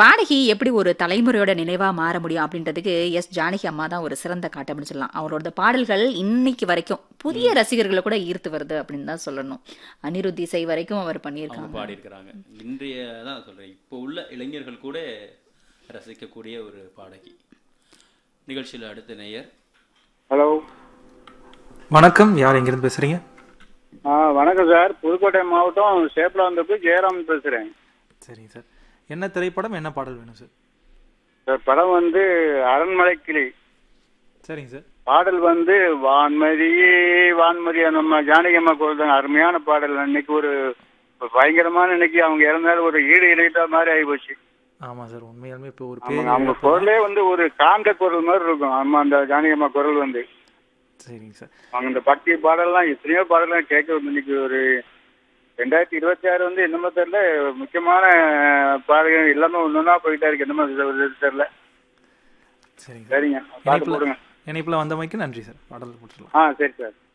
பாடகி எப்படி ஒரு தலைமுறையோட நினைவா மாற முடியும் அப்படின்றதுக்கு எஸ் ஜானகி அம்மா தான் ஒரு சிறந்த காட்டு அப்படின்னு சொல்லலாம் அவரோட பாடல்கள் இன்னைக்கு வரைக்கும் புதிய ரசிகர்களை கூட ஈர்த்து வருது அப்படின்னு தான் சொல்லணும் அனிருத் இசை வரைக்கும் அவர் அவங்க பண்ணியிருக்காங்க பாடியிருக்கிறாங்க இன்றைய தான் சொல்றேன் இப்போ உள்ள இளைஞர்கள் கூட ரசிக்கக்கூடிய ஒரு பாடகி நிகழ்ச்சியில் அடுத்த நேயர் ஹலோ வணக்கம் யார் எங்கிருந்து பேசுறீங்க ஆ வணக்கம் சார் புதுக்கோட்டை மாவட்டம் சேப்பலாந்தப்பு ஜெயராம் பேசுகிறேன் சரிங்க சார் என்ன திரைப்படம் என்ன பாடல் வேணும் சார் சார் படம் வந்து அரண்மனை கிளி சரிங்க சார் பாடல் வந்து வான்மதியே வான்மதியா நம்ம ஜானகி அம்மா கொடுத்தாங்க அருமையான பாடல் இன்னைக்கு ஒரு ஒரு பயங்கரமான இன்னைக்கு அவங்க இறந்தாலும் ஒரு ஈடு இணைத்த மாதிரி ஆகிப்போச்சு ஆமாம் சார் உண்மையாலுமே இப்போ ஒரு அவங்க பேர் அவங்க குரலே வந்து ஒரு காந்த குரல் மாதிரி இருக்கும் அம்மா அந்த ஜானகி அம்மா குரல் வந்து சரிங்க சார் அவங்க இந்த பக்தி பாடல்லாம் எத்தனையோ பாடலாம் கேட்க வந்து இன்னைக்கு ஒரு ரெண்டாயிரத்தி இருபத்தி ஆறு வந்து என்னமோ தெரியல முக்கியமான பாடல்கள் எல்லாமே ஒன்னொன்னா போயிட்டா இருக்கு என்னமோ இது தெரியல சரிங்க சார் சரிங்க பாட்டு இணைப்பில் போடுங்க இணைப்பில் வந்தமைக்கு நன்றி சார் பாடல் போட்டுடலாம் ஆ சரி சார்